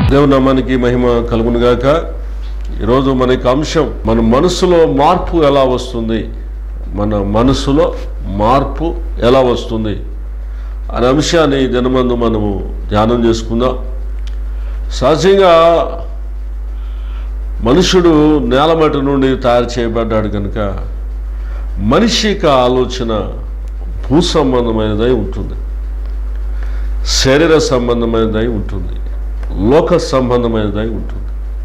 దేవుని నామానికి మహిమ కలుగును గాక ఈరోజు మనకి అంశం మన మనసులో మార్పు ఎలా వస్తుంది మన మనసులో మార్పు ఎలా వస్తుంది అనే అంశాన్ని ఈ దినమందు మనము ధ్యానం చేసుకుందాం సహజంగా మనుషుడు నేలమట్టి నుండి తయారు చేయబడ్డాడు కనుక మనిషి యొక్క ఆలోచన భూ సంబంధమైనదై ఉంటుంది శరీర సంబంధమైనదై ఉంటుంది లోక సంబంధమైనదై ఉంటుంది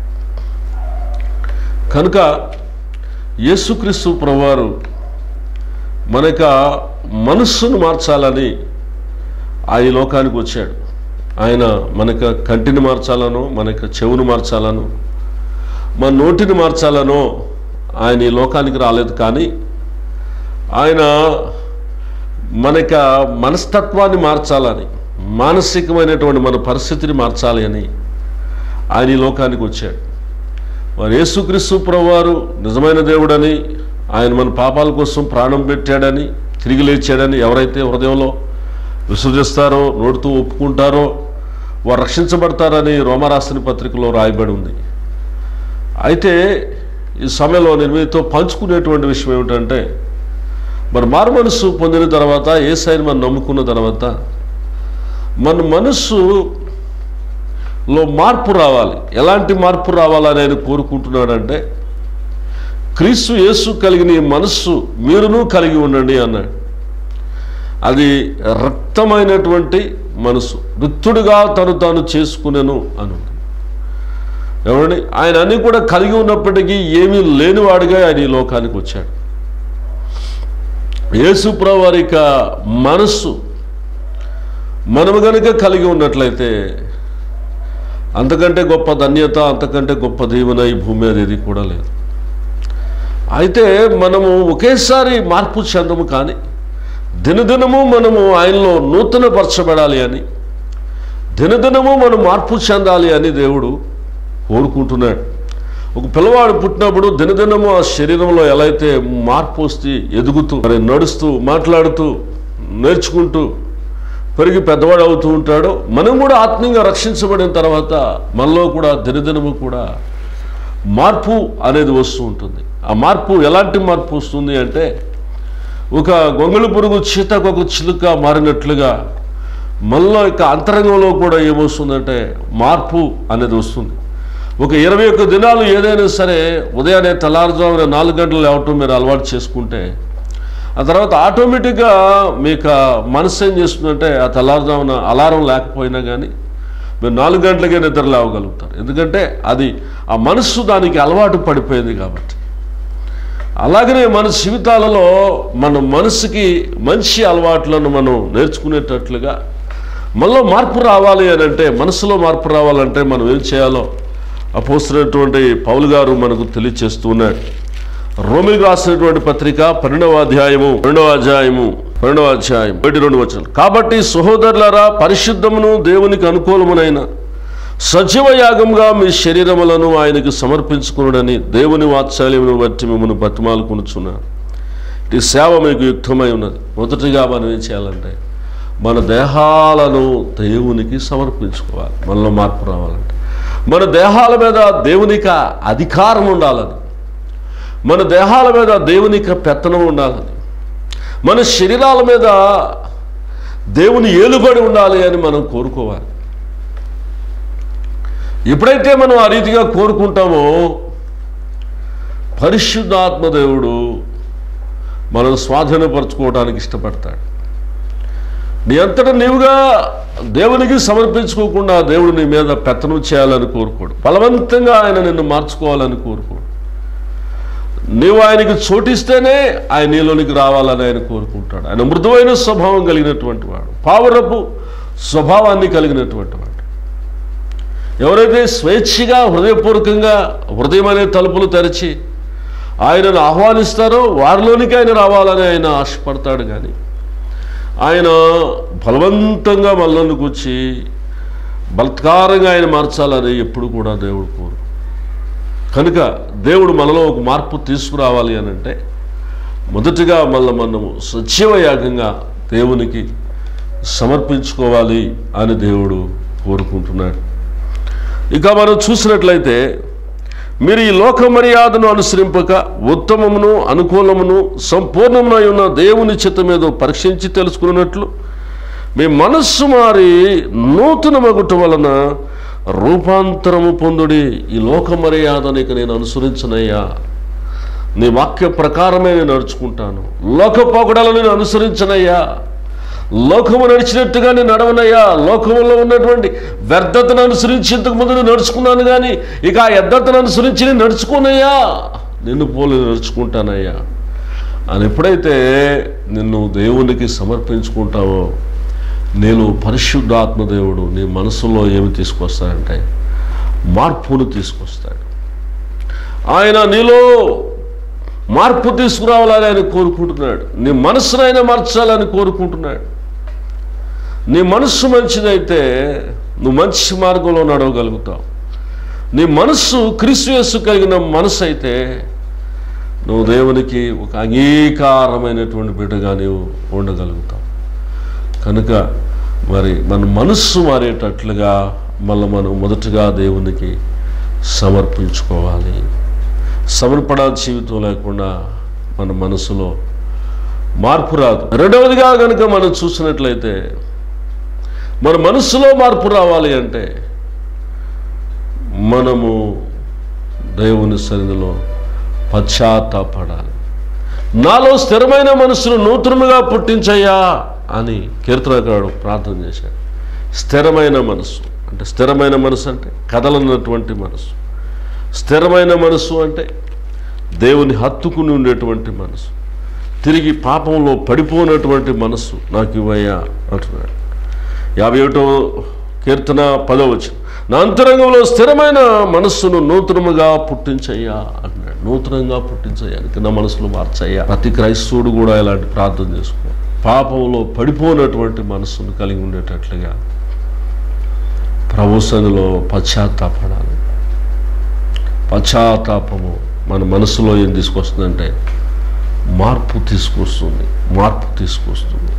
కనుక యేసుక్రీస్తు ప్రభువారు మన యొక్క మనస్సును మార్చాలని ఆ ఈ లోకానికి వచ్చాడు ఆయన మన యొక్క కంటిని మార్చాలనో మన యొక్క చెవును మార్చాలనో మన నోటిని మార్చాలనో ఆయన ఈ లోకానికి రాలేదు కానీ ఆయన మన యొక్క మనస్తత్వాన్ని మార్చాలని మానసికమైనటువంటి మన పరిస్థితిని మార్చాలి అని ఆయన ఈ లోకానికి వచ్చాడు మరి యేసుక్రీస్తు ప్రభువారు నిజమైన దేవుడని ఆయన మన పాపాల కోసం ప్రాణం పెట్టాడని తిరిగి లేచాడని ఎవరైతే హృదయంలో విశ్వసిస్తారో నోటితో ఒప్పుకుంటారో వారు రక్షించబడతారని రోమరాస్తుని పత్రికలో రాయబడి ఉంది అయితే ఈ సమయంలో నేను మీతో పంచుకునేటువంటి విషయం ఏమిటంటే మరి మారు మనస్సు పొందిన తర్వాత ఏ సైన్ మనం నమ్ముకున్న తర్వాత మన మనస్సులో మార్పు రావాలి ఎలాంటి మార్పు రావాలని ఆయన కోరుకుంటున్నాడంటే క్రీస్తు యేసు కలిగిన ఈ మనస్సు మీరును కలిగి ఉండండి అన్నాడు అది రక్తమైనటువంటి మనసు రిక్తుడుగా తను తాను చేసుకునేను అని ఉంది ఏమండి ఆయన అన్ని కూడా కలిగి ఉన్నప్పటికీ ఏమీ లేనివాడిగా ఆయన ఈ లోకానికి వచ్చాడు యేసుప్రభు వారి యొక్క మనస్సు మనము గనుక కలిగి ఉన్నట్లయితే అంతకంటే గొప్ప ధన్యత అంతకంటే గొప్ప దీవెన ఈ భూమి మీద ఏది కూడా లేదు అయితే మనము ఒకేసారి మార్పు చెందము కానీ దినదినము మనము ఆయనలో నూతనపరచబడాలి అని దినదినము మనం మార్పు చెందాలి అని దేవుడు కోరుకుంటున్నాడు ఒక పిల్లవాడు పుట్టినప్పుడు దినదినము ఆ శరీరంలో ఎలా అయితే మార్పు వస్తే ఎదుగుతూ మరి నడుస్తూ మాట్లాడుతూ నేర్చుకుంటూ పెరిగి పెద్దవాడు అవుతూ ఉంటాడో మనం కూడా ఆత్మీయంగా రక్షించబడిన తర్వాత మనలో కూడా దినదినము కూడా మార్పు అనేది వస్తూ ఉంటుంది ఆ మార్పు ఎలాంటి మార్పు వస్తుంది అంటే ఒక గొంగళి పురుగు చీతకు ఒక చిలుక మారినట్లుగా మనలో యొక్క అంతరంగంలో కూడా ఏమొస్తుందంటే మార్పు అనేది వస్తుంది ఒక ఇరవై ఒక్క దినాలు ఏదైనా సరే ఉదయాన్నే తెల్లారుజామున నాలుగు గంటలు లేవటం మీరు అలవాటు చేసుకుంటే ఆ తర్వాత ఆటోమేటిక్గా మీకు ఆ మనసు ఏం చేస్తుందంటే ఆ తెల్లారుజామున అలారం లేకపోయినా కానీ మీరు నాలుగు గంటలకే నిద్ర లేవగలుగుతారు ఎందుకంటే అది ఆ మనస్సు దానికి అలవాటు పడిపోయింది కాబట్టి అలాగనే మన జీవితాలలో మన మనసుకి మంచి అలవాట్లను మనం నేర్చుకునేటట్లుగా మనలో మార్పు రావాలి అని అంటే మనసులో మార్పు రావాలంటే మనం ఏం చేయాలో అపోస్తున్నటువంటి పౌలు గారు మనకు తెలియచేస్తూ ఉన్నాడు రోమికి రాసినటువంటి పత్రిక పన్నెండవ అధ్యాయము రెండవ అధ్యాయము రెండవ అధ్యాయం ఒకటి రెండు వచ్చిన కాబట్టి సహోదరులారా పరిశుద్ధమును దేవునికి అనుకూలమునైన సజీవ యాగంగా మీ శరీరములను ఆయనకి సమర్పించుకునుడని దేవుని వాత్సల్యమును బట్టి మిమ్మల్ని బతిమాలుకొనుచున్నాను ఈ సేవ మీకు యుక్తమై ఉన్నది మొదటిగా మనం ఏం చేయాలంటే మన దేహాలను దేవునికి సమర్పించుకోవాలి మనలో మార్పు రావాలంటే మన దేహాల మీద దేవునికి అధికారం ఉండాలని మన దేహాల మీద దేవునికి పెత్తనం ఉండాలని మన శరీరాల మీద దేవుని ఏలుబడి ఉండాలి అని మనం కోరుకోవాలి ఎప్పుడైతే మనం ఆ రీతిగా కోరుకుంటామో పరిశుద్ధాత్మ దేవుడు మనం స్వాధీనపరచుకోవడానికి ఇష్టపడతాడు నీ అంతటా నీవుగా దేవునికి సమర్పించుకోకుండా దేవుడు నీ మీద పెత్తనం చేయాలని కోరుకోడు బలవంతంగా ఆయన నిన్ను మార్చుకోవాలని కోరుకోడు నీవు ఆయనకి చోటిస్తేనే ఆయన నీలోనికి రావాలని ఆయన కోరుకుంటాడు ఆయన మృదువైన స్వభావం కలిగినటువంటి వాడు పావురపు స్వభావాన్ని కలిగినటువంటి వాడు ఎవరైతే స్వేచ్ఛగా హృదయపూర్వకంగా హృదయం అనే తలుపులు తెరిచి ఆయనను ఆహ్వానిస్తారో వారిలోనికి ఆయన రావాలని ఆయన ఆశపడతాడు కానీ ఆయన బలవంతంగా మనల్ని కూర్చి బలత్కారంగా ఆయన మార్చాలని ఎప్పుడు కూడా దేవుడు కోరు కనుక దేవుడు మనలో ఒక మార్పు తీసుకురావాలి అని అంటే మొదటిగా మళ్ళీ మనము సజీవ యాగంగా దేవునికి సమర్పించుకోవాలి అని దేవుడు కోరుకుంటున్నాడు ఇక మనం చూసినట్లయితే మీరు ఈ లోక మర్యాదను అనుసరింపక ఉత్తమమును అనుకూలమును సంపూర్ణమునై ఉన్న దేవుని చిత్తం ఏదో పరీక్షించి తెలుసుకున్నట్లు మీ మనస్సు మారి నూతన మగుట వలన రూపాంతరము పొందుడి ఈ లోక మర్యాదనికి నేను అనుసరించనయ్యా నీ వాక్య ప్రకారమే నేను నడుచుకుంటాను లోక పొగడలను నేను అనుసరించనయ్యా లోకము నడిచినట్టుగా నేను నడవనయ్యా లోకములో ఉన్నటువంటి వ్యర్థతను అనుసరించి ఇంతకు ముందు నేను నడుచుకున్నాను కానీ ఇక ఆ వ్యర్థతను అనుసరించి నేను నడుచుకోనయ్యా నిన్ను పోలి నడుచుకుంటానయ్యా అని ఎప్పుడైతే నిన్ను దేవునికి సమర్పించుకుంటావో నేను పరిశుద్ధాత్మ దేవుడు నీ మనసులో ఏమి తీసుకొస్తాడంటే మార్పును తీసుకొస్తాడు ఆయన నీలో మార్పు తీసుకురావాలని ఆయన కోరుకుంటున్నాడు నీ మనస్సునైనా మార్చాలని కోరుకుంటున్నాడు నీ మనస్సు మంచిదైతే నువ్వు మంచి మార్గంలో నడవగలుగుతావు నీ మనస్సు క్రీస్తు కలిగిన మనసు అయితే నువ్వు దేవునికి ఒక అంగీకారమైనటువంటి బిడ్డగా నీవు ఉండగలుగుతావు కనుక మరి మన మనస్సు మారేటట్లుగా మళ్ళీ మనం మొదటగా దేవునికి సమర్పించుకోవాలి సమర్పణ జీవితం లేకుండా మన మనసులో మార్పు రాదు రెండవదిగా కనుక మనం చూసినట్లయితే మన మనసులో మార్పు రావాలి అంటే మనము దేవుని సన్నిధిలో పశ్చాత్తాపడాలి నాలో స్థిరమైన మనసును నూతనముగా పుట్టించయ్యా అని కీర్తనకారుడు ప్రార్థన చేశాడు స్థిరమైన మనసు అంటే స్థిరమైన మనసు అంటే కదలనటువంటి మనసు స్థిరమైన మనసు అంటే దేవుని హత్తుకుని ఉండేటువంటి మనసు తిరిగి పాపంలో పడిపోనటువంటి మనసు నాకు ఇవ్వయ్యా అంటున్నాడు యాభై ఒకటో కీర్తన పదవచ్చు నా అంతరంగంలో స్థిరమైన మనస్సును నూతనముగా పుట్టించయ్యా అంటున్నాడు నూతనంగా పుట్టించయ్యా నా మనసులో మార్చయ్యా ప్రతి క్రైస్తవుడు కూడా ఇలాంటి ప్రార్థన చేసుకో పాపంలో పడిపోనటువంటి మనస్సును కలిగి ఉండేటట్లుగా ప్రభుత్వంలో పశ్చాత్తాపడాలి పశ్చాత్తాపము మన మనసులో ఏం తీసుకొస్తుందంటే మార్పు తీసుకొస్తుంది మార్పు తీసుకొస్తుంది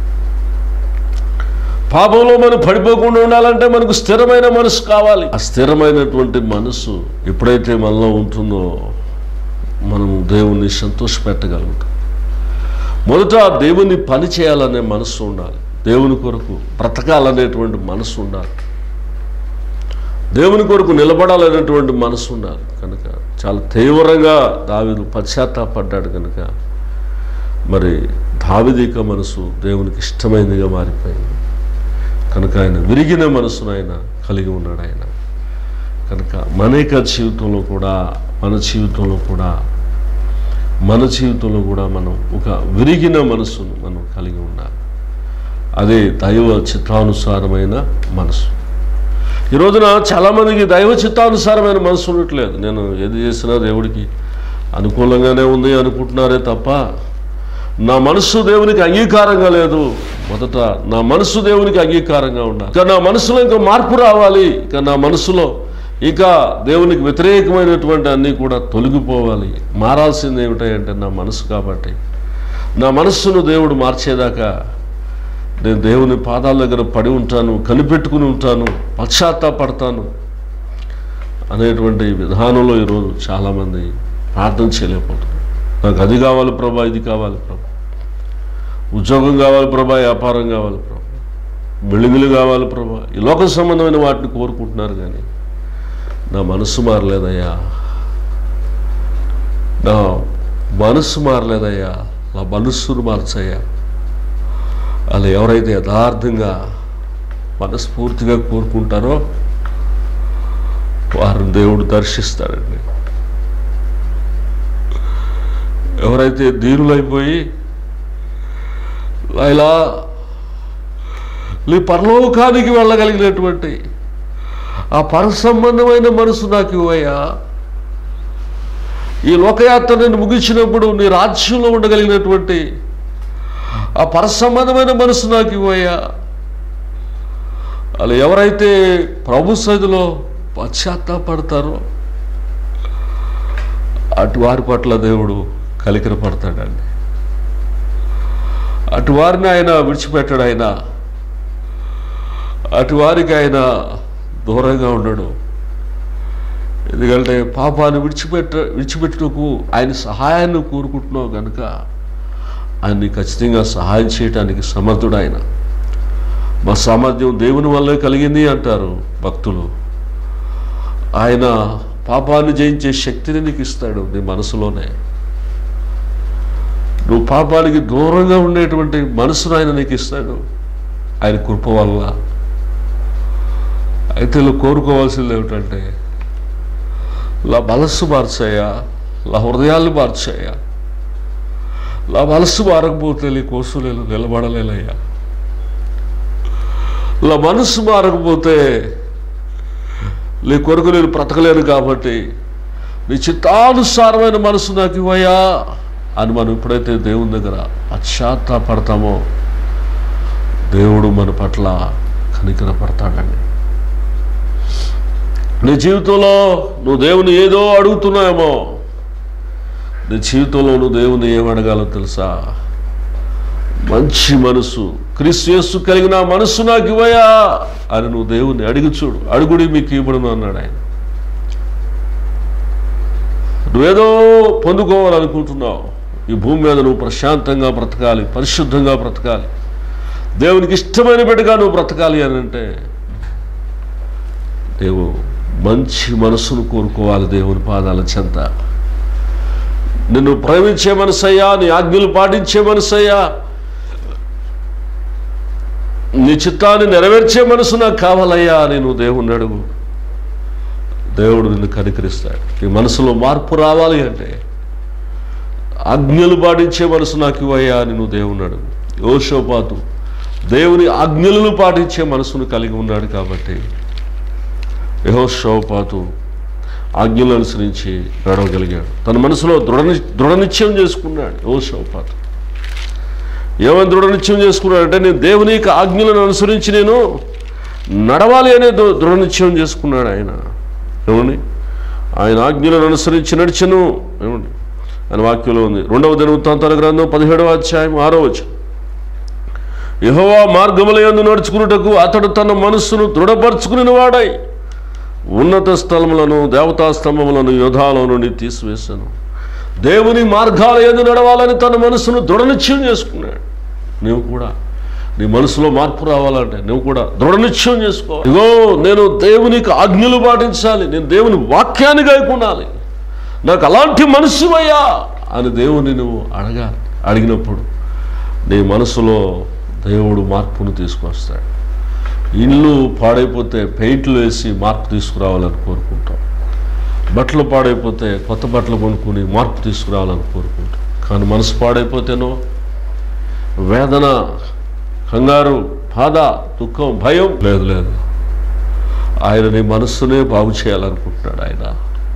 పాపంలో మనం పడిపోకుండా ఉండాలంటే మనకు స్థిరమైన మనసు కావాలి ఆ స్థిరమైనటువంటి మనసు ఎప్పుడైతే మనలో ఉంటుందో మనము దేవుణ్ణి సంతోషపెట్టగలుగుతాం మొదట దేవుని పని చేయాలనే మనసు ఉండాలి దేవుని కొరకు బ్రతకాలనేటువంటి మనసు ఉండాలి దేవుని కొరకు నిలబడాలనేటువంటి మనసు ఉండాలి కనుక చాలా తీవ్రంగా దావిదు పశ్చాత్తాపడ్డాడు కనుక మరి దావిదిక మనసు దేవునికి ఇష్టమైనదిగా మారిపోయింది కనుక ఆయన విరిగిన మనసును ఆయన కలిగి ఉన్నాడు ఆయన కనుక మన యొక్క జీవితంలో కూడా మన జీవితంలో కూడా మన జీవితంలో కూడా మనం ఒక విరిగిన మనసును మనం కలిగి ఉండాలి అదే దైవ చిత్తానుసారమైన మనసు ఈ రోజున చాలామందికి దైవ చిత్తానుసారమైన మనసు ఉండట్లేదు నేను ఏది చేసినా దేవుడికి అనుకూలంగానే ఉంది అనుకుంటున్నారే తప్ప నా మనస్సు దేవునికి అంగీకారంగా లేదు మొదట నా మనస్సు దేవునికి అంగీకారంగా ఉండాలి ఇక నా మనసులో ఇంకా మార్పు రావాలి ఇక నా మనసులో ఇక దేవునికి వ్యతిరేకమైనటువంటి అన్నీ కూడా తొలగిపోవాలి మారాల్సింది ఏమిటంటే నా మనసు కాబట్టి నా మనస్సును దేవుడు మార్చేదాకా నేను దేవుని పాదాల దగ్గర పడి ఉంటాను కనిపెట్టుకుని ఉంటాను పశ్చాత్తాపడతాను అనేటువంటి విధానంలో ఈరోజు చాలామంది ప్రార్థన చేయలేకపోతున్నారు నాకు అది కావాలి ప్రభా ఇది కావాలి ప్రభా ఉద్యోగం కావాలి ప్రభా వ్యాపారం కావాలి ప్రభా బిల్డింగులు కావాలి ప్రభా ఈ లోక సంబంధమైన వాటిని కోరుకుంటున్నారు కానీ నా మనస్సు మారలేదయ్యా నా మనస్సు మారలేదయ్యా నా మనస్సును మార్చయ్యా అలా ఎవరైతే యథార్థంగా మనస్ఫూర్తిగా కోరుకుంటారో వారిని దేవుడు దర్శిస్తాడండి ఎవరైతే దీనులైపోయి ఇలా నీ పరలోకానికి వెళ్ళగలిగినటువంటి ఆ పర సంబంధమైన మనసు నాకు ఇవ్వయ్యా ఈ లోకయాత్ర నేను ముగించినప్పుడు నీ రాజ్యంలో ఉండగలిగినటువంటి ఆ పర సంబంధమైన మనసు నాకు ఇవ్వయ్యా అలా ఎవరైతే ప్రభు సదిలో పశ్చాత్తాపడతారో అటు వారి పట్ల దేవుడు కలికర పడతాడండి అటు వారిని ఆయన విడిచిపెట్టాడు ఆయన అటు వారికి ఆయన దూరంగా ఉండడు ఎందుకంటే పాపాన్ని విడిచిపెట్ట విడిచిపెట్టుటకు ఆయన సహాయాన్ని కోరుకుంటున్నావు కనుక ఆయన్ని ఖచ్చితంగా సహాయం చేయడానికి సమర్థుడు ఆయన మా సామర్థ్యం దేవుని వల్లే కలిగింది అంటారు భక్తులు ఆయన పాపాన్ని జయించే శక్తిని నీకు ఇస్తాడు నీ మనసులోనే నువ్వు పాపానికి దూరంగా ఉండేటువంటి మనసును ఆయన నీకు ఇస్తాడు ఆయన కృప వల్ల అయితే నువ్వు కోరుకోవాల్సింది ఏమిటంటే లా మనస్సు మార్చాయా లా హృదయాలు మార్చాయా లా మనస్సు మారకపోతే నీ కోసం నేను నిలబడలేనయ్యా లా మనస్సు మారకపోతే నీ కొరకు నేను బ్రతకలేను కాబట్టి నీ చిత్తానుసారమైన మనసు నాకు ఇవ్వయా అని మనం ఎప్పుడైతే దేవుని దగ్గర పశ్చాత్తాపడతామో దేవుడు మన పట్ల కనికరపడతాడండి నీ జీవితంలో నువ్వు దేవుని ఏదో అడుగుతున్నాయేమో నీ జీవితంలో నువ్వు దేవుని ఏం అడగాలో తెలుసా మంచి మనసు క్రీస్తు యేసు కలిగిన మనస్సు నాకు ఇవ్వయా అని నువ్వు దేవుని అడిగి చూడు అడుగుడి మీకు ఇవ్వడును అన్నాడు ఆయన నువ్వేదో పొందుకోవాలనుకుంటున్నావు ఈ భూమి మీద నువ్వు ప్రశాంతంగా బ్రతకాలి పరిశుద్ధంగా బ్రతకాలి దేవునికి ఇష్టమైన బిడ్డగా నువ్వు బ్రతకాలి అని అంటే దేవు మంచి మనసును కోరుకోవాలి దేవుని పాదాల చెంత నిన్ను ప్రేమించే మనసయ్యా నీ ఆజ్ఞలు పాటించే మనసయ్యా నీ చిత్తాన్ని నెరవేర్చే మనసు నాకు కావాలయ్యా అని నువ్వు దేవుణ్ణి అడుగు దేవుడు నిన్ను కనికరిస్తాడు నీ మనసులో మార్పు రావాలి అంటే ఆజ్ఞలు పాటించే మనసు నాకు ఇవ్వయ్యా అని నువ్వు దేవుణ్ణి అడుగు యోషోపాతు దేవుని ఆజ్ఞలను పాటించే మనసును కలిగి ఉన్నాడు కాబట్టి యహోషోపాతు ఆజ్ఞలు అనుసరించి నడవగలిగాడు తన మనసులో దృఢ దృఢ నిశ్చయం చేసుకున్నాడు యహోషోపాతు ఏమని దృఢ నిశ్చయం చేసుకున్నాడంటే నేను దేవుని యొక్క ఆజ్ఞలను అనుసరించి నేను నడవాలి అనే దృ- దృఢ నిశ్చయం చేసుకున్నాడు ఆయన ఏమండి ఆయన ఆజ్ఞలను అనుసరించి నడిచను ఏమండి ఆయన వాక్యంలో ఉంది రెండవ దినవృత్తాంతాల గ్రంథం పదిహేడవ అధ్యాయం ఆరో వచ్చి యహోవా మార్గములయందు నడుచుకున్నటకు అతడు తన మనస్సును దృఢపరుచుకుని వాడై ఉన్నత స్థలములను దేవతా స్తంభములను యోధాలో నుండి తీసివేశాను దేవుని మార్గాల ఎందు నడవాలని తన మనసును దృఢనిశ్చయం చేసుకున్నాడు నీవు కూడా నీ మనసులో మార్పు రావాలంటే నువ్వు కూడా దృఢనిశ్చయం చేసుకో ఇగో నేను దేవునికి ఆజ్ఞలు పాటించాలి నేను దేవుని వాక్యాన్ని గైకొనాలి నాకు అలాంటి మనసు అయ్యా అని దేవుని నువ్వు అడగాలి అడిగినప్పుడు నీ మనసులో దేవుడు మార్పును తీసుకొస్తాడు ఇల్లు పాడైపోతే పెయింట్లు వేసి మార్పు తీసుకురావాలని కోరుకుంటాం బట్టలు పాడైపోతే కొత్త బట్టలు కొనుక్కుని మార్పు తీసుకురావాలని కోరుకుంటాం కానీ మనసు పాడైపోతేనో వేదన కంగారు బాధ దుఃఖం భయం లేదు లేదు ఆయన నీ మనస్సునే బాగు చేయాలనుకుంటున్నాడు ఆయన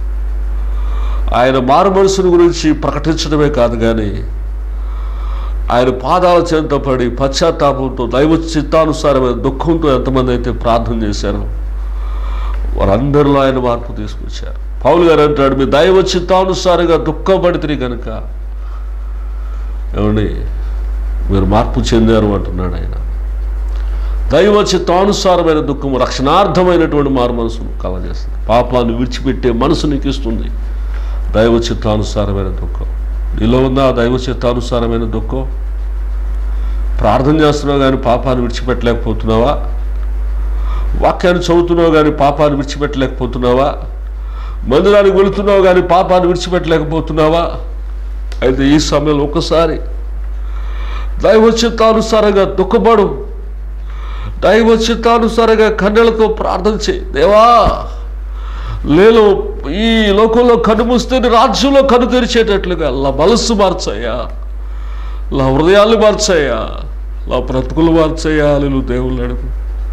ఆయన మారు మనసుని గురించి ప్రకటించడమే కాదు కానీ ఆయన పాదాల చెంత పడి పశ్చాత్తాపంతో దైవ చిత్తానుసారమైన దుఃఖంతో ఎంతమంది అయితే ప్రార్థన చేశారో వారందరిలో ఆయన మార్పు తీసుకొచ్చారు పౌలు గారు అంటాడు మీ దైవ చిత్తానుసారంగా దుఃఖపడితే కనుక ఏమండి మీరు మార్పు చెందారు అంటున్నాడు ఆయన దైవ చిత్తానుసారమైన దుఃఖం రక్షణార్థమైనటువంటి మారు మనసును కలగజేస్తుంది పాపాన్ని విడిచిపెట్టే మనసు నీకు ఇస్తుంది దైవ చిత్తానుసారమైన దుఃఖం నీలో ఉందా ఆ దైవ చిత్తానుసారమైన దుఃఖం ప్రార్థన చేస్తున్నావు కానీ పాపాన్ని విడిచిపెట్టలేకపోతున్నావా వాక్యాన్ని చదువుతున్నావు కానీ పాపాన్ని విడిచిపెట్టలేకపోతున్నావా మందిరానికి వెళుతున్నావు కానీ పాపాన్ని విడిచిపెట్టలేకపోతున్నావా అయితే ఈ సమయంలో ఒక్కసారి దైవ చిత్తానుసారంగా దుఃఖపడు దైవ చిత్తానుసారంగా కన్నెలతో ప్రార్థన చేయి దేవా నేను ఈ లోకంలో కన్ను మూస్తే నీ రాజ్యంలో కన్ను తెరిచేటట్లుగా లా మనస్సు మార్చయ్యా లా హృదయాలు మార్చయ్యా లా బ్రతుకులు మార్చయ్యా అని నువ్వు దేవుళ్ళు అడుగు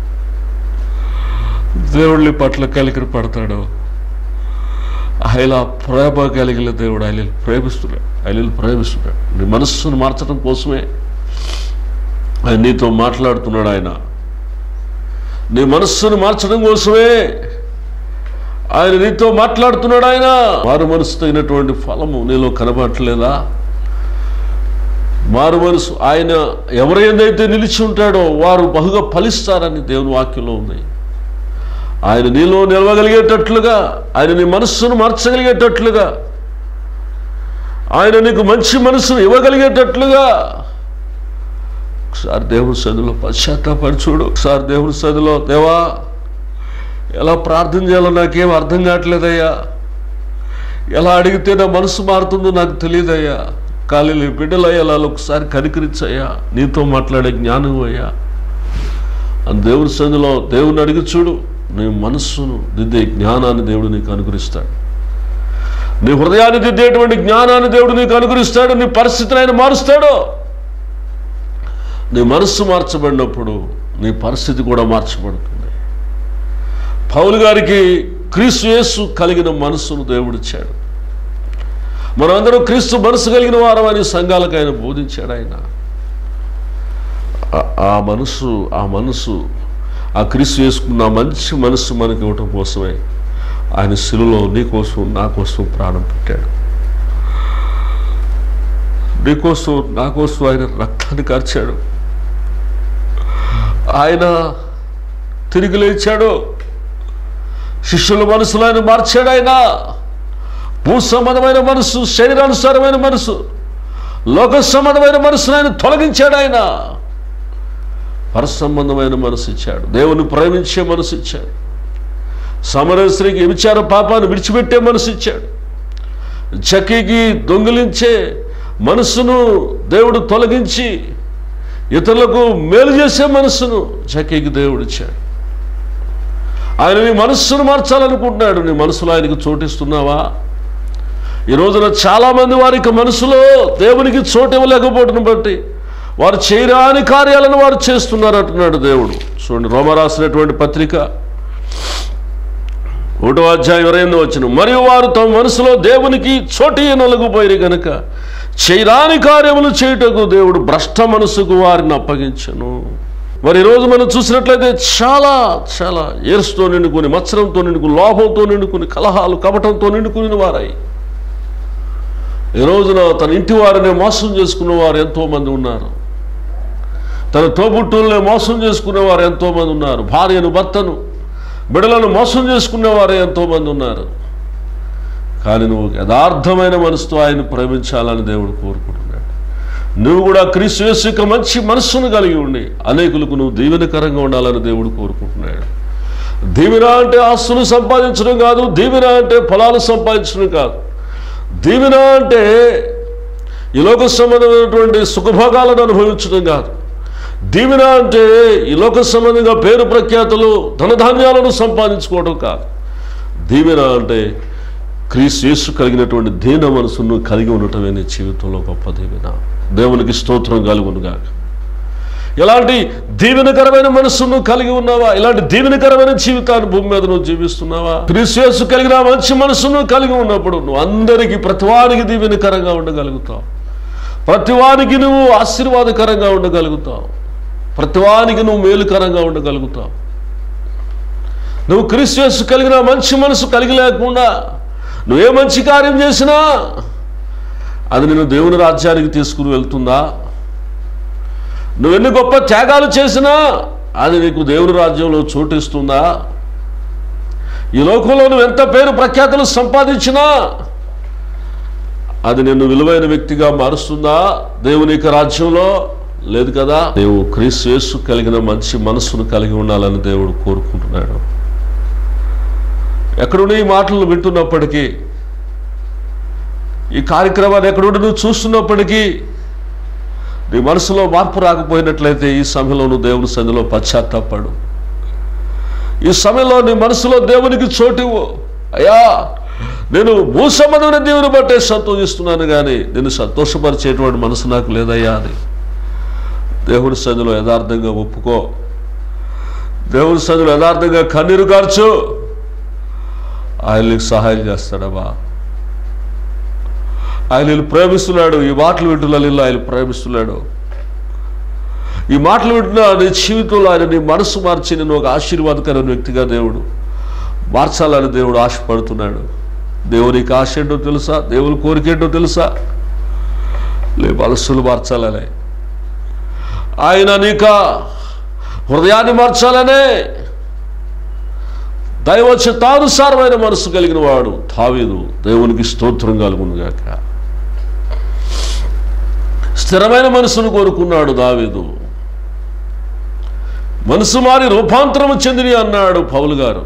దేవుళ్ళ పట్ల కలిగిన పడతాడు ఆయన ప్రేమ కలిగిన దేవుడు ఆయన ప్రేమిస్తున్నాడు ఆయన ప్రేమిస్తున్నాడు నీ మనస్సును మార్చడం కోసమే ఆయన నీతో మాట్లాడుతున్నాడు ఆయన నీ మనస్సును మార్చడం కోసమే ఆయన నీతో మాట్లాడుతున్నాడు ఆయన మారు మనసు తగినటువంటి ఫలము నీలో కనబడట్లేదా మారు మనసు ఆయన ఎవరైతే నిలిచి ఉంటాడో వారు బహుగా ఫలిస్తారని దేవుని వాక్యంలో ఉంది ఆయన నీలో నిలవగలిగేటట్లుగా ఆయన నీ మనస్సును మార్చగలిగేటట్లుగా ఆయన నీకు మంచి మనసును ఇవ్వగలిగేటట్లుగా ఒకసారి దేవుని సదిలో పశ్చాత్తాపడి చూడు ఒకసారి దేవుని సదిలో దేవా ఎలా ప్రార్థన చేయాలో నాకేం అర్థం కావట్లేదయ్యా ఎలా అడిగితే నా మనసు మారుతుందో నాకు తెలియదయ్యా ఖాళీ బిడ్డలయ్యా ఒకసారి కనికరించయ్యా నీతో మాట్లాడే జ్ఞానం అయ్యా అని దేవుని సందులో దేవుని అడిగి చూడు నీ మనస్సును దిద్దే జ్ఞానాన్ని దేవుడు నీకు అనుగ్రహిస్తాడు నీ హృదయాన్ని దిద్దేటువంటి జ్ఞానాన్ని దేవుడు నీకు అనుగ్రహిస్తాడు నీ పరిస్థితిని ఆయన మారుస్తాడు నీ మనస్సు మార్చబడినప్పుడు నీ పరిస్థితి కూడా మార్చబడుతుంది పౌలు గారికి క్రీస్తు యేసు కలిగిన మనస్సును దేవుడిచ్చాడు మనమందరం క్రీస్తు మనసు కలిగిన వారమని సంఘాలకు ఆయన బోధించాడు ఆయన ఆ- ఆ మనసు ఆ మనసు ఆ క్రీస్తు చేసుకున్న ఆ మంచి మనస్సు మనకి ఇవ్వటం కోసమే ఆయన శిలులో నీ కోసం నా కోసం ప్రాణం పెట్టాడు నీ కోసం నా కోసం ఆయన రక్తాన్ని కార్చాడు ఆయన తిరిగి లేచాడు శిష్యుల మనసులో ఆయన మార్చాడు ఆయన భూ సంబంధమైన మనసు శరీరానుసారమైన మనసు లోక సంబంధమైన మనసును ఆయన తొలగించాడు ఆయన పర సంబంధమైన మనసు ఇచ్చాడు దేవుని ప్రేమించే మనసు ఇచ్చాడు సమరస్త్రికి విచార పాపాన్ని విడిచిపెట్టే మనసు ఇచ్చాడు చక్కికి దొంగిలించే మనస్సును దేవుడు తొలగించి ఇతరులకు మేలు చేసే మనస్సును చక్కికి దేవుడు ఇచ్చాడు ఆయన నీ మనస్సును మార్చాలనుకుంటున్నాడు నీ మనసులో ఆయనకు చోటిస్తున్నావా ఈ రోజున చాలామంది వారికి మనసులో దేవునికి చోటు ఇవ్వలేకపోవడం బట్టి వారు చేయరాని కార్యాలను వారు చేస్తున్నారు అంటున్నాడు దేవుడు చూడండి రోమ రాసినటువంటి పత్రిక ఒకటో అధ్యాయం ఇరవై వచ్చిన మరియు వారు తమ మనసులో దేవునికి చోటి నలుగుపోయి గనుక చేయరాని కార్యములు చేయుటకు దేవుడు భ్రష్ట మనసుకు వారిని అప్పగించను మరి ఈరోజు మనం చూసినట్లయితే చాలా చాలా ఏర్స్తో నిండుకుని మత్సరంతో నిండుకుని లోభంతో నిండుకుని కలహాలు కపటంతో నిండుకుని వారై ఈ రోజున తన ఇంటి వారిని మోసం చేసుకున్న వారు ఎంతోమంది ఉన్నారు తన తోబుట్టుల్ని మోసం చేసుకునేవారు ఎంతోమంది ఉన్నారు భార్యను భర్తను బిడలను మోసం చేసుకునేవారు ఎంతోమంది ఉన్నారు కానీ నువ్వు యథార్థమైన మనసుతో ఆయన ప్రేమించాలని దేవుడు కోరుకుంటున్నాడు నువ్వు కూడా క్రీస్తు యేసు యొక్క మంచి మనస్సును కలిగి ఉండి అనేకులకు నువ్వు దీవెనకరంగా ఉండాలని దేవుడు కోరుకుంటున్నాడు దీవెన అంటే ఆస్తులు సంపాదించడం కాదు దీవెన అంటే పొలాలు సంపాదించడం కాదు దీవెన అంటే ఈ లోక సంబంధమైనటువంటి సుఖభోగాలను అనుభవించడం కాదు దీవెన అంటే ఈ లోక సంబంధంగా పేరు ప్రఖ్యాతులు ధనధాన్యాలను సంపాదించుకోవడం కాదు దీవెన అంటే క్రీస్తు యేసు కలిగినటువంటి దీన మనసును కలిగి ఉండటమే నీ జీవితంలో గొప్ప దీవెన దేవునికి స్తోత్రం కలుగునుగాక ఇలాంటి దీవెనకరమైన మనస్సును కలిగి ఉన్నావా ఇలాంటి దీవెనకరమైన జీవితాన్ని భూమి మీద నువ్వు జీవిస్తున్నావా క్రీస్తు కలిగిన మంచి మనస్సును కలిగి ఉన్నప్పుడు నువ్వు అందరికీ ప్రతివానికి దీవెనకరంగా ఉండగలుగుతావు ప్రతివానికి నువ్వు ఆశీర్వాదకరంగా ఉండగలుగుతావు ప్రతివానికి నువ్వు మేలుకరంగా ఉండగలుగుతావు నువ్వు క్రీస్తు కలిగిన మంచి మనసు కలిగి లేకుండా నువ్వే మంచి కార్యం చేసినా అది నిన్ను దేవుని రాజ్యానికి తీసుకుని వెళ్తుందా నువ్వెన్ని గొప్ప త్యాగాలు చేసినా అది నీకు దేవుని రాజ్యంలో చోటిస్తుందా ఈ లోకంలో నువ్వు ఎంత పేరు ప్రఖ్యాతులు సంపాదించినా అది నిన్ను విలువైన వ్యక్తిగా మారుస్తుందా దేవుని యొక్క రాజ్యంలో లేదు కదా నీవు క్రీస్తు యేసు కలిగిన మంచి మనస్సును కలిగి ఉండాలని దేవుడు కోరుకుంటున్నాడు ఎక్కడుండి ఈ మాటలు వింటున్నప్పటికీ ఈ కార్యక్రమాన్ని ఎక్కడుండి నువ్వు చూస్తున్నప్పటికీ నీ మనసులో మార్పు రాకపోయినట్లయితే ఈ సమయంలో నువ్వు దేవుని సంధిలో పశ్చాత్తాపడు ఈ సమయంలో నీ మనసులో దేవునికి చోటివ్వు అయ్యా నేను భూ సంబంధమైన దేవుని బట్టే సంతోషిస్తున్నాను కానీ నేను సంతోషపరిచేటువంటి మనసు నాకు లేదయ్యా అని దేవుని సంధిలో యథార్థంగా ఒప్పుకో దేవుని సంధిలో యథార్థంగా కన్నీరు కార్చు ఆయన నీకు సహాయం చేస్తాడమ్మా ఆయన వీళ్ళు ప్రేమిస్తున్నాడు ఈ మాటలు వింటున్న ఆయన ప్రేమిస్తున్నాడు ఈ మాటలు వింటున్న నీ జీవితంలో ఆయన నీ మనసు మార్చి నేను ఒక ఆశీర్వాదకరమైన వ్యక్తిగా దేవుడు మార్చాలని దేవుడు ఆశపడుతున్నాడు దేవునికి ఆశ ఏంటో తెలుసా దేవుని కోరిక ఏంటో తెలుసా లే మనస్సులు మార్చాలనే ఆయన నీక హృదయాన్ని మార్చాలనే దైవ చిత్తానుసారమైన మనసు కలిగిన వాడు తావీదు దేవునికి స్తోత్రం కలుగునుగాక స్థిరమైన మనసును కోరుకున్నాడు దావీదు మనసు మారి రూపాంతరము చెందిని అన్నాడు పౌలు గారు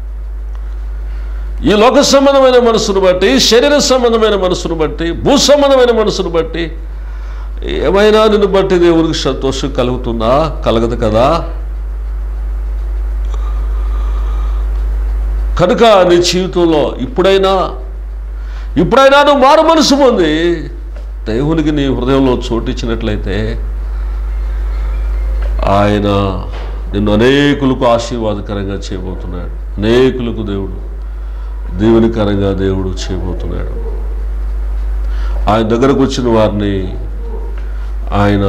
ఈ లోక సంబంధమైన మనసును బట్టి శరీర సంబంధమైన మనసును బట్టి భూ సంబంధమైన మనసును బట్టి ఏమైనా నిన్ను బట్టి దేవునికి సంతోషం కలుగుతుందా కలగదు కదా కనుక నీ జీవితంలో ఇప్పుడైనా ఇప్పుడైనా నువ్వు మారు మనసు పొంది దేవునికి నీ హృదయంలో చోటిచ్చినట్లయితే ఆయన నిన్ను అనేకులకు ఆశీర్వాదకరంగా చేయబోతున్నాడు అనేకులకు దేవుడు దీవెనకరంగా దేవుడు చేయబోతున్నాడు ఆయన దగ్గరకు వచ్చిన వారిని ఆయన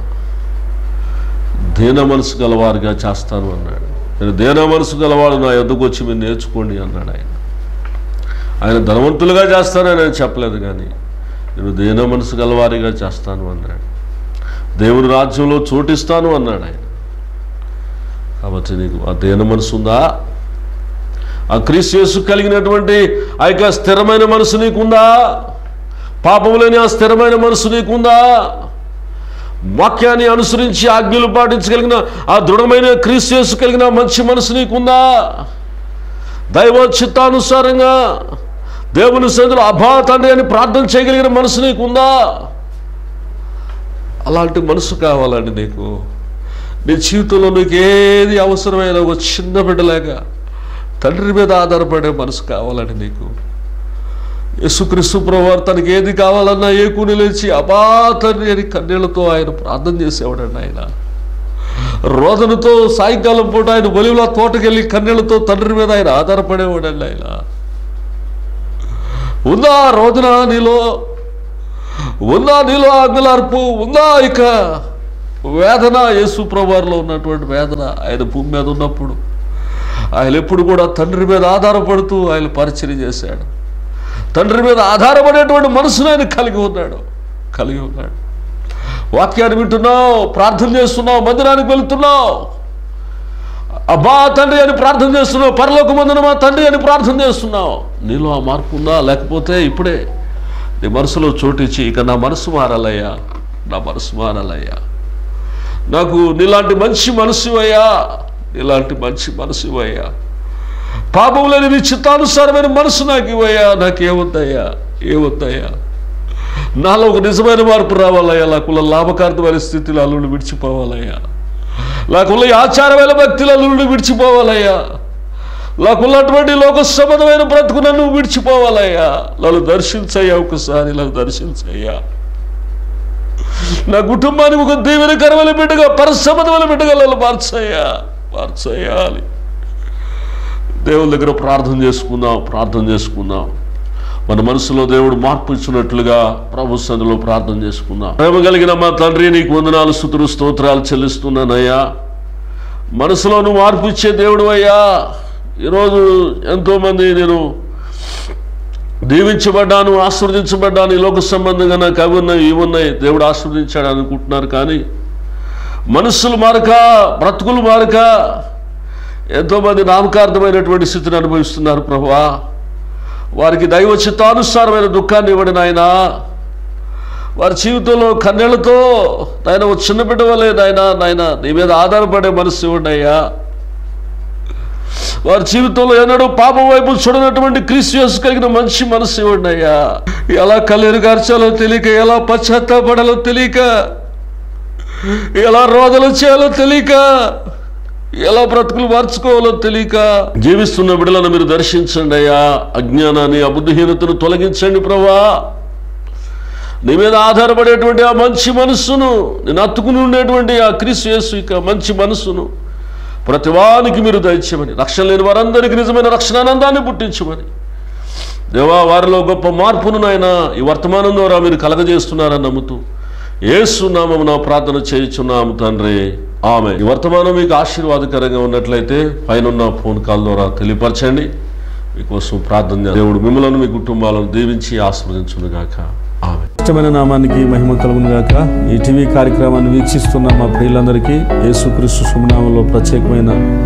దీన మనసు గలవారిగా చేస్తాను అన్నాడు నేను దీన మనసు గలవాడు నా ఎద్దుకు వచ్చి మీరు నేర్చుకోండి అన్నాడు ఆయన ఆయన ధనవంతులుగా చేస్తానని ఆయన చెప్పలేదు కానీ నేను దీన మనసు గలవారిగా చేస్తాను అన్నాడు దేవుని రాజ్యంలో చోటిస్తాను అన్నాడు ఆయన కాబట్టి నీకు ఆ దీన మనసు ఉందా ఆ క్రీస్తు కలిగినటువంటి ఆ యొక్క స్థిరమైన మనసు నీకుందా పాపము లేని ఆ స్థిరమైన మనసు నీకుందా వాక్యాన్ని అనుసరించి ఆజ్ఞలు పాటించగలిగిన ఆ దృఢమైన క్రీస్తు కలిగిన మంచి మనసు నీకుందా దైవ చిత్తానుసారంగా దేవుని సన్నిధిలో అభా తండ్రి అని ప్రార్థన చేయగలిగిన మనసు నీకుందా అలాంటి మనసు కావాలండి నీకు నీ జీవితంలో నీకు ఏది అవసరమైన ఒక చిన్న బిడ్డలాగా తండ్రి మీద ఆధారపడే మనసు కావాలండి నీకు యేసుక్రీస్తు ప్రభువారు తనకి ఏది కావాలన్నా ఏకుని లేచి అబా తండ్రి అని కన్నీళ్లతో ఆయన ప్రార్థన చేసేవాడండి ఆయన రోదనతో సాయంకాలం పూట ఆయన ఒలివుల తోటకెళ్ళి కన్నీళ్లతో తండ్రి మీద ఆయన ఆధారపడేవాడండి ఆయన ఉందా ఆ రోదన నీలో ఉందా నీలో ఆజ్ఞలార్పు ఉందా ఇక వేదన యేసు ప్రభువారిలో ఉన్నటువంటి వేదన ఆయన భూమి మీద ఉన్నప్పుడు ఆయన ఎప్పుడు కూడా తండ్రి మీద ఆధారపడుతూ ఆయన పరిచయం చేశాడు తండ్రి మీద ఆధారపడేటువంటి మనసును ఆయన కలిగి ఉన్నాడు కలిగి ఉన్నాడు వాక్యాన్ని వింటున్నావు ప్రార్థన చేస్తున్నావు మందిరానికి వెళ్తున్నావు అబ్బా తండ్రి అని ప్రార్థన చేస్తున్నావు పరలోక మందున మా తండ్రి అని ప్రార్థన చేస్తున్నావు నీలో ఆ మార్పు ఉందా లేకపోతే ఇప్పుడే నీ మనసులో చోటిచ్చి ఇక నా మనసు మారాలయ్యా నా మనసు మారాలయ్యా నాకు నీలాంటి మంచి మనసు అయ్యా నీలాంటి మంచి మనసు ఇవ్వయ్యా పాపం లేని నీ చిత్తానుసారమైన మనసు నాకు ఇవ్వయ్యా నాకేమొద్దయ్యా ఏమొద్దయ్యా నాలో ఒక నిజమైన మార్పు రావాలయ్యా నాకున్న లాభకార్థమైన స్థితిలో అల్లుడు విడిచిపోవాలయ్యా నాకున్న ఈ ఆచారమైన భక్తులు అల్లుడు విడిచిపోవాలయ్యా నాకున్నటువంటి లోక సంబంధమైన బ్రతుకు నన్ను విడిచిపోవాలయ్యా నన్ను దర్శించయ్యా ఒకసారి నన్ను దర్శించయ్యా నా కుటుంబానికి ఒక దీవెనకరమైన బిడ్డగా పరసమతమైన బిడ్డగా నన్ను మార్చయ్యా మార్చయ్యాలి దేవుని దగ్గర ప్రార్థన చేసుకుందాం ప్రార్థన చేసుకుందాం మన మనసులో దేవుడు మార్పు ఇచ్చినట్లుగా ప్రభు సందులో ప్రార్థన చేసుకుందాం ప్రేమ కలిగిన మా తండ్రి నీకు వందనాలు స్థుతులు స్తోత్రాలు చెల్లిస్తున్నానయ్యా మనసులో నువ్వు మార్పు ఇచ్చే దేవుడు అయ్యా ఈరోజు ఎంతోమంది నేను దీవించబడ్డాను ఆశీర్వదించబడ్డాను ఈ లోక సంబంధంగా నాకు అవి ఉన్నాయి ఇవి ఉన్నాయి దేవుడు ఆశీర్వదించాడు అనుకుంటున్నారు కానీ మనస్సులు మారక బ్రతుకులు మారక ఎంతోమంది నామకార్థమైనటువంటి స్థితిని అనుభవిస్తున్నారు ప్రభువా వారికి దైవ చిత్తానుసారమైన దుఃఖాన్ని ఇవ్వడి నాయన వారి జీవితంలో కన్నెలతో నాయన ఒక చిన్న బిడ్డ వల్లే నాయన నాయన నీ మీద ఆధారపడే మనసు ఇవ్వండి అయ్యా వారి జీవితంలో ఎన్నడూ పాపం వైపు చూడనటువంటి క్రీస్తు కలిగిన మంచి మనసు ఇవ్వండి అయ్యా ఎలా కన్నీరు గార్చాలో తెలియక ఎలా పశ్చాత్తాపడాలో తెలియక ఎలా రోదలు చేయాలో తెలియక ఎలా బ్రతుకులు మార్చుకోవాలో తెలియక జీవిస్తున్న బిడ్డలను మీరు దర్శించండి అయ్యా అజ్ఞానాన్ని అబుద్ధిహీనతను తొలగించండి ప్రభా నీ మీద ఆధారపడేటువంటి ఆ మంచి మనస్సును నేను అత్తుకుని ఉండేటువంటి ఆ క్రీస్తు యేసు ఇక మంచి మనస్సును ప్రతివానికి మీరు దయచేయమని రక్షణ లేని వారందరికీ నిజమైన రక్షణానందాన్ని పుట్టించమని దేవా వారిలో గొప్ప మార్పును నాయన ఈ వర్తమానం ద్వారా మీరు కలగజేస్తున్నారని నమ్ముతూ ఏసు నామము నా ప్రార్థన చేయుచున్నాము తండ్రి ఆమె ఈ వర్తమానం మీకు ఆశీర్వాదకరంగా ఉన్నట్లయితే పైన ఫోన్ కాల్ ద్వారా తెలియపరచండి మీకోసం ప్రార్థన చేద్దాం. దేవుడు మిమ్మల్ని మీ కుటుంబాలను దీవించి ఆశీర్వదించునుగాక ఆమె ఇష్టమైన నామానికి మహిమ కలుగును గాక ఈ టీవీ కార్యక్రమాన్ని వీక్షిస్తున్న మా ప్రియులందరికీ యేసుక్రీస్తు శుభనామంలో ప్రత్యేకమైన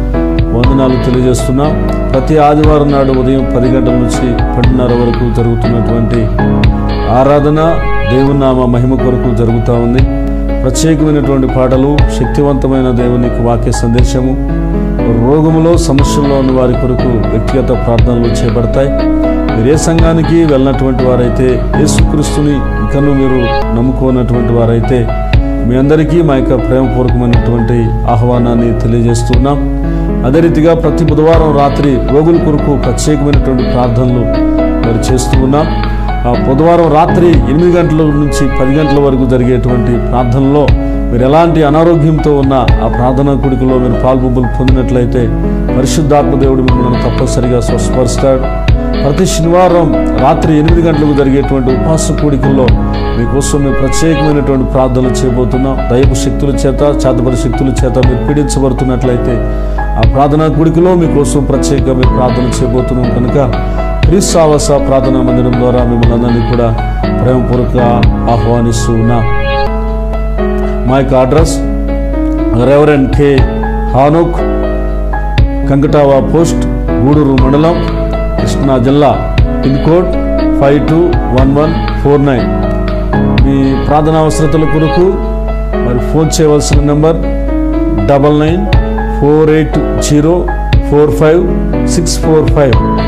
వందనాలు తెలియజేస్తున్నాం ప్రతి ఆదివారం నాడు ఉదయం పది గంటల నుంచి పన్నెండున్నర వరకు జరుగుతున్నటువంటి ఆరాధన దేవుని నామ మహిమ కొరకు జరుగుతూ ఉంది ప్రత్యేకమైనటువంటి పాటలు శక్తివంతమైన దేవునికి వాక్య సందేశము రోగములో సమస్యల్లో ఉన్న వారి కొరకు వ్యక్తిగత ప్రార్థనలు చేపడతాయి మీరు ఏ సంఘానికి వెళ్ళినటువంటి వారైతే యేసుక్రీస్తుని ఇంకను మీరు నమ్ముకోనటువంటి వారైతే మీ అందరికీ మా యొక్క ప్రేమపూర్వకమైనటువంటి ఆహ్వానాన్ని తెలియజేస్తున్నాం అదే రీతిగా ప్రతి బుధవారం రాత్రి రోగుల కొరకు ప్రత్యేకమైనటువంటి ప్రార్థనలు మరి చేస్తూ ఉన్నాం ఆ బుధవారం రాత్రి ఎనిమిది గంటల నుంచి పది గంటల వరకు జరిగేటువంటి ప్రార్థనలో మీరు ఎలాంటి అనారోగ్యంతో ఉన్న ఆ ప్రార్థనా కుడికలో మీరు పాల్పొంపులు పొందినట్లయితే పరిశుద్ధాత్మ దేవుడు మిమ్మల్ని తప్పనిసరిగా స్వస్థపరుస్తాడు ప్రతి శనివారం రాత్రి ఎనిమిది గంటలకు జరిగేటువంటి ఉపవాస కూడికల్లో మీకోసం మేము ప్రత్యేకమైనటువంటి ప్రార్థనలు చేయబోతున్నాం దైవ శక్తుల చేత చేతబడి శక్తుల చేత మీరు పీడించబడుతున్నట్లయితే ఆ ప్రార్థనా కూడికలో మీకోసం ప్రత్యేకంగా మేము ప్రార్థన చేయబోతున్నాం కనుక క్రీస్తావాస ప్రార్థనా మందిరం ద్వారా మిమ్మల్ని అందరినీ కూడా ప్రేమపూర్వక ఆహ్వానిస్తూ ఉన్నాం మా యొక్క address reverend K Hanok Kankatava post Gudur మండలం కృష్ణా జిల్లా pin code five two one one four nine మీ ప్రార్థన అవసరతల కొరకు మరి ఫోన్ చేయవలసిన number double nine four eight zero four five six four five